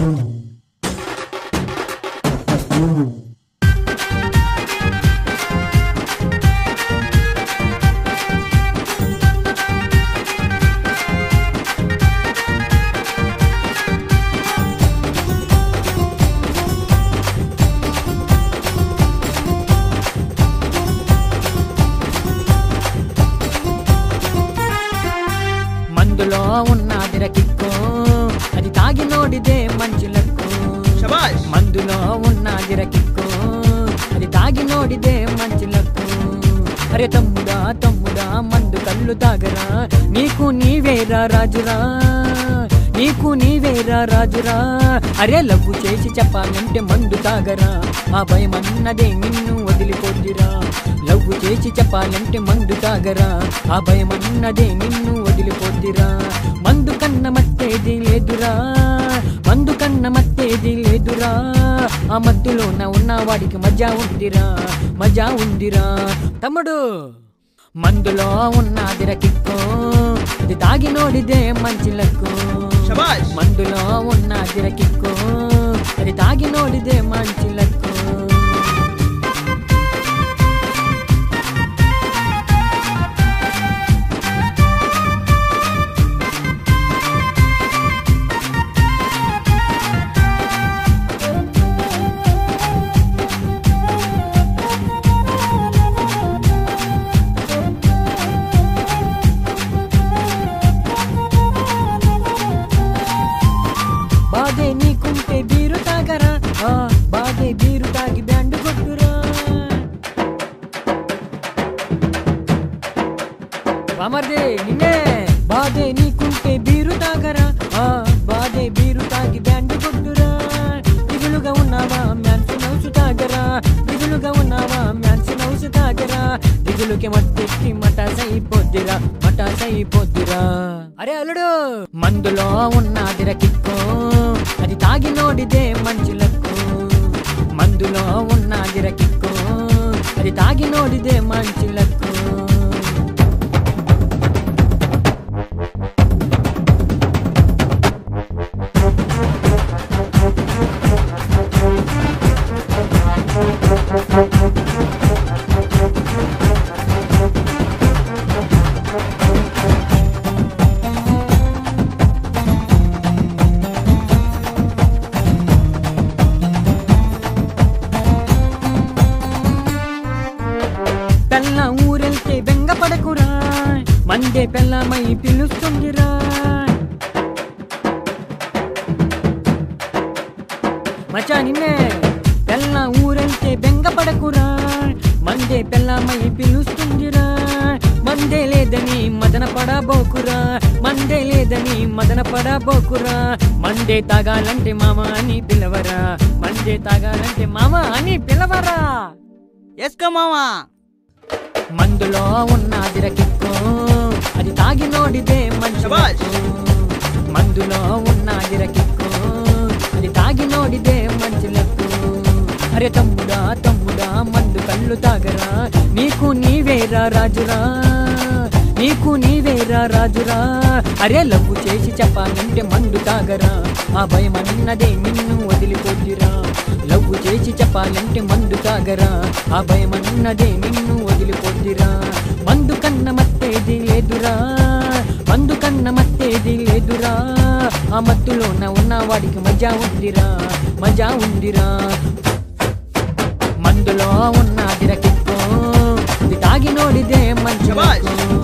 మందులో ఉన్నదిర కిక్కు అది తాగినోడిదే మంచి లక్కు శబాష్ మందులో ఉన్నదిర కిక్కు అది తాగినోడిదే మంచి లక్కు అరే తమ్ముడా తమ్ముడా మందు కళ్ళు తాగరా నీకు నీవేరా రాజురా నీకు నీవేరా రాజురా అరే లవ్వు చేసి చెప్పాలంటే మందు తాగరా ఆ భయం అన్నదే నిన్ను వదిలిపోద్దిరా లవ్వు చేసి చెప్పాలంటే మందు తాగరా ఆ భయం అన్నదే నిన్ను వదిలిపోద్దిరా మందు కన్న మత్తేది లేదురా మందు కన్న మత్తేది లేదురా ఆ మత్తులోన ఉన్న వాడికి మజా ఉందిరా మజా ఉందిరా తమ్ముడు మందులో ఉన్నదిర కిక్కు ఇది తాగినోడిదే మంచి లక్కు శబాష్ మందులో ఉన్నదిర కిక్కు అది తాగినోడిదే మంచి లక్కు బాధే నీకుంటే బీరు తాగరా ఆ, బాధే బీరు తాగి బ్యాండ్ కొట్టురా బామర్దే నిన్నే బాధే నీకుంటే బీరు తాగరా ఆ, బాధే బీరు తాగి బ్యాండ్ కొట్టురా దిగులుగా ఉన్నావా మ్యాన్సి నౌసు తాగరా దిగులుగా ఉన్నావా మ్యాన్సి నౌసు తాగరా దిగులుకి మట్టెక్కి మటాసైపోద్దిరా మటాసైపోద్దిరా అరే అల్లుడు మందులో ఉన్నదిర కిక్కు అది తాగినోడిదే మంచి లక్కు మందులో ఉన్నదిర కిక్కు అది తాగినోడిదే మంచి లక్కు పెళ్ళ ఊరెళ్తే బెంగపడకురా మందే పెళ్ళమై పిలుస్తుందిరా మచా నిన్నే పెళ్ళ ఊరెళ్తే బెంగపడకురా మందే పెళ్ళమై పిలుస్తుందిరా మందే లేదని మదన పడబోకురా మందే లేదని మదన పడబోకురా మందే తాగాలంటే మామ అని పిలవరా మందే తాగాలంటే మామ అని పిలవరా ఎస్కో మామా మందులో ఉన్నదిర కిక్కు అది తాగినోడిదే మంచి శబాష్. లక్కు. మందులో ఉన్నదిర కిక్కు అది తాగినోడిదే మంచి లక్కు అరే తమ్ముడా తమ్ముడా మందు కళ్ళు తాగరా నీకు నీవేరా రాజురా నీకు నీవేరా రాజురా అరే లవ్వు చేసి చెప్పాలంటే మందు తాగరా ఆ భయం అన్నదే నిన్ను వదిలిపోద్దిరా లవ్వు చేసి చెప్పాలంటే మందు తాగరా ఆ భయం అన్నదే నిన్ను వదిలిపోద్దిరా మందు కన్న మత్తేది లేదురా మందు కన్న మత్తేది లేదురా ఆ మత్తులోన ఉన్న వాడికి మజా ఉందిరా మజా ఉందిరా మందులో ఉన్నదిర కిక్కు ఇది తాగినోడిదే మంచి శబాష్. లక్కు.